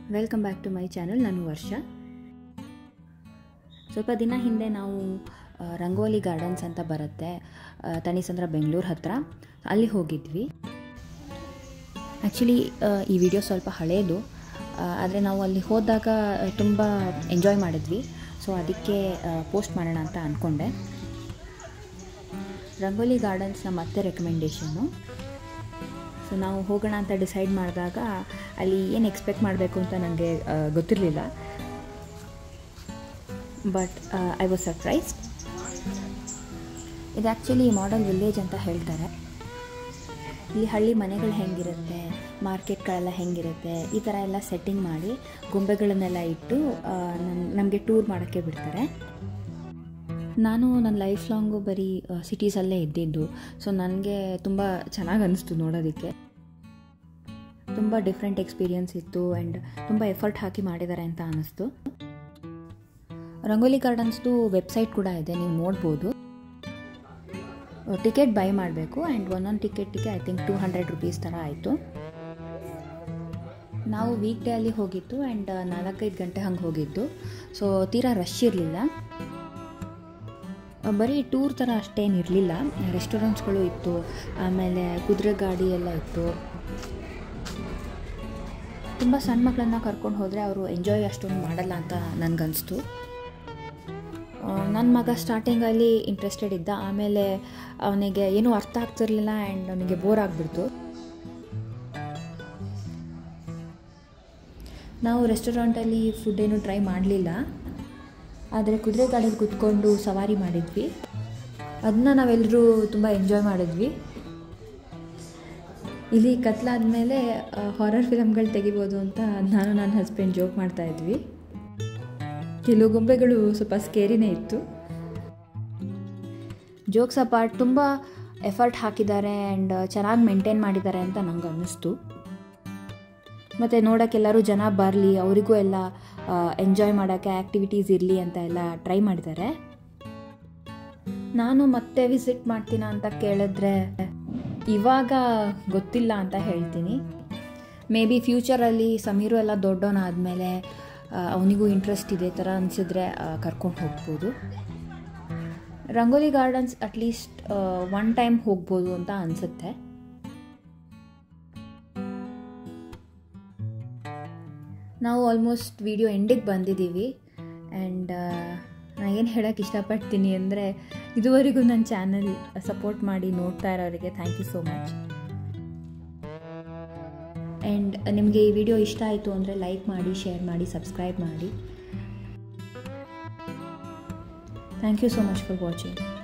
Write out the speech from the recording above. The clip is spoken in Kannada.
welcome back to my channel ನಾನು ವರ್ಷ ಸ್ವಲ್ಪ ದಿನ ಹಿಂದೆ ನಾವು ಆ, ರಂಗೋಲಿ ಗಾರ್ಡನ್ಸ್ ಅಂತ ಬರುತ್ತೆ ಆ, ತಣಿಸಂದ್ರ ಬೆಂಗಳೂರು ಹತ್ರ ಅಲ್ಲಿ ಹೋಗಿದ್ವಿ ಆ್ಯಕ್ಚುಲಿ ಈ ವಿಡಿಯೋ ಸ್ವಲ್ಪ ಹಳೇದು ಆದರೆ ನಾವು ಅಲ್ಲಿ ಹೋದಾಗ ತುಂಬ ಎಂಜಾಯ್ ಮಾಡಿದ್ವಿ ಸೊ ಅದಕ್ಕೆ ಪೋಸ್ಟ್ ಮಾಡೋಣ ಅಂತ ಅಂದ್ಕೊಂಡೆ ರಂಗೋಲಿ ಗಾರ್ಡನ್ಸ್ ನಮ್ಮ ಮತ್ತೆ ರೆಕಮೆಂಡೇಷನ್ನು ಸೊ ನಾವು ಹೋಗೋಣ ಅಂತ ಡಿಸೈಡ್ ಮಾಡಿದಾಗ ಅಲ್ಲಿ ಏನು ಎಕ್ಸ್ಪೆಕ್ಟ್ ಮಾಡಬೇಕು ಅಂತ ನನಗೆ ಗೊತ್ತಿರಲಿಲ್ಲ ಬಟ್ ಐ ವಾಸ್ ಸರ್ಪ್ರೈಸ್ಡ್ ಇದು ಆ್ಯಕ್ಚುಲಿ ಮಾಡೆಲ್ ವಿಲೇಜ್ ಅಂತ ಹೇಳ್ತಾರೆ ಇಲ್ಲಿ ಹಳ್ಳಿ ಮನೆಗಳು ಹೆಂಗಿರುತ್ತೆ ಮಾರ್ಕೆಟ್ಗಳೆಲ್ಲ ಹೆಂಗಿರುತ್ತೆ ಈ ಥರ ಎಲ್ಲ ಸೆಟ್ಟಿಂಗ್ ಮಾಡಿ ಗೊಂಬೆಗಳನ್ನೆಲ್ಲ ಇಟ್ಟು ನಮಗೆ ಟೂರ್ ಮಾಡೋಕ್ಕೆ ಬಿಡ್ತಾರೆ ನಾನು ನನ್ನ ಲೈಫ್ ಲಾಂಗು ಬರೀ ಸಿಟೀಸಲ್ಲೇ ಇದ್ದಿದ್ದು ಸೊ ನನಗೆ ತುಂಬ ಚೆನ್ನಾಗಿ ಅನಿಸ್ತು ನೋಡೋದಕ್ಕೆ ತುಂಬ ಡಿಫ್ರೆಂಟ್ ಎಕ್ಸ್ಪೀರಿಯನ್ಸ್ ಇತ್ತು ಆ್ಯಂಡ್ ತುಂಬ ಎಫರ್ಟ್ ಹಾಕಿ ಮಾಡಿದ್ದಾರೆ ಅಂತ ಅನ್ನಿಸ್ತು ರಂಗೋಲಿ ಗಾರ್ಡನ್ಸ್ದು ವೆಬ್ಸೈಟ್ ಕೂಡ ಇದೆ ನೀವು ನೋಡ್ಬೋದು ಟಿಕೆಟ್ ಬೈ ಮಾಡಬೇಕು ಆ್ಯಂಡ್ ಒಂದೊಂದು ಟಿಕೆಟಿಗೆ I think two hundred rupees ಥರ ಆಯಿತು ನಾವು ವೀಕ್ ಡೇ ಅಲ್ಲಿ ಹೋಗಿದ್ದು ಆ್ಯಂಡ್ ನಾಲ್ಕೈದು ಗಂಟೆ ಹಂಗೆ ಹೋಗಿದ್ದು ಸೊ ತೀರಾ ರಶ್ ಇರಲಿಲ್ಲ ಬರೀ ಟೂರ್ ಥರ ಅಷ್ಟೇನಿರಲಿಲ್ಲ ರೆಸ್ಟೋರೆಂಟ್ಸ್ಗಳು ಇತ್ತು ಆಮೇಲೆ ಕುದುರೆ ಗಾಡಿ ಎಲ್ಲ ಇತ್ತು ತುಂಬ ಸಣ್ಣ ಮಕ್ಕಳನ್ನ ಕರ್ಕೊಂಡು ಹೋದರೆ ಅವರು ಎಂಜಾಯ್ ಅಷ್ಟೊಂದು ಮಾಡಲ್ಲ ಅಂತ ನನಗನ್ನಿಸ್ತು ನನ್ನ ಮಗ ಸ್ಟಾರ್ಟಿಂಗಲ್ಲಿ ಇಂಟ್ರೆಸ್ಟೆಡ್ ಇದ್ದ ಆಮೇಲೆ ಅವನಿಗೆ ಏನೂ ಅರ್ಥ ಆಗ್ತಿರ್ಲಿಲ್ಲ ಆ್ಯಂಡ್ ಅವನಿಗೆ ಬೋರ್ ಆಗಿಬಿಡ್ತು ನಾವು ರೆಸ್ಟೋರೆಂಟಲ್ಲಿ ಫುಡ್ ಏನು ಟ್ರೈ ಮಾಡಲಿಲ್ಲ ಆದರೆ ಕುದುರೆ ಗಾಡಿಯಲ್ಲಿ ಕುತ್ಕೊಂಡು ಸವಾರಿ ಮಾಡಿದ್ವಿ ಅದನ್ನ ನಾವೆಲ್ಲರೂ ತುಂಬ ಎಂಜಾಯ್ ಮಾಡಿದ್ವಿ ಇಲ್ಲಿ ಕತ್ಲಾದ್ಮೇಲೆ ಹಾರರ್ ಫಿಲಮ್ಗಳು ತೆಗಿಬೋದು ಅಂತ ನಾನು ನನ್ನ ಹಸ್ಬೆಂಡ್ ಜೋಕ್ ಮಾಡ್ತಾ ಇದ್ವಿ ಕೆಲವು ಗೊಂಬೆಗಳು ಸ್ವಲ್ಪ ಸ್ಕೇರಿನೇ ಇತ್ತು ಜೋಕ್ಸ್ ಅಪಾರ್ಟ್ ತುಂಬ ಎಫರ್ಟ್ ಹಾಕಿದ್ದಾರೆ ಆ್ಯಂಡ್ ಚೆನ್ನಾಗಿ ಮೇಂಟೈನ್ ಮಾಡಿದ್ದಾರೆ ಅಂತ ನಂಗೆ ಅನ್ನಿಸ್ತು ಮತ್ತು ನೋಡೋಕ್ಕೆಲ್ಲರೂ ಜನ ಬರಲಿ ಅವರಿಗೂ ಎಲ್ಲ ಎಂಜಾಯ್ ಮಾಡೋಕ್ಕೆ ಆ್ಯಕ್ಟಿವಿಟೀಸ್ ಇರಲಿ ಅಂತ ಎಲ್ಲ ಟ್ರೈ ಮಾಡಿದ್ದಾರೆ ನಾನು ಮತ್ತೆ ವಿಸಿಟ್ ಮಾಡ್ತೀನ ಅಂತ ಕೇಳಿದ್ರೆ ಇವಾಗ ಗೊತ್ತಿಲ್ಲ ಅಂತ ಹೇಳ್ತೀನಿ ಮೇ ಬಿ ಫ್ಯೂಚರಲ್ಲಿ ಸಮೀರು ಎಲ್ಲ ದೊಡ್ಡವನಾದಮೇಲೆ ಅವನಿಗೂ ಇಂಟ್ರೆಸ್ಟ್ ಇದೆ ಥರ ಅನಿಸಿದ್ರೆ ಕರ್ಕೊಂಡು ಹೋಗ್ಬೋದು Rangoli gardens at least one time ಹೋಗ್ಬೋದು ಅಂತ ಅನಿಸುತ್ತೆ ನಾವು ಆಲ್ಮೋಸ್ಟ್ ವಿಡಿಯೋ ಎಂಡಿಗೆ ಬಂದಿದ್ದೀವಿ ಆ್ಯಂಡ್ ನಾನು ಏನು ಹೇಳೋಕ್ಕೆ ಇಷ್ಟಪಡ್ತೀನಿ ಅಂದರೆ ಇದುವರೆಗೂ ನನ್ನ ಚಾನಲ್ ಸಪೋರ್ಟ್ ಮಾಡಿ ನೋಡ್ತಾ ಇರೋರಿಗೆ thank you so much and ನಿಮಗೆ ಈ ವಿಡಿಯೋ ಇಷ್ಟ ಆಯಿತು ಅಂದರೆ ಲೈಕ್ ಮಾಡಿ ಶೇರ್ ಮಾಡಿ ಸಬ್ಸ್ಕ್ರೈಬ್ ಮಾಡಿ thank you so much for watching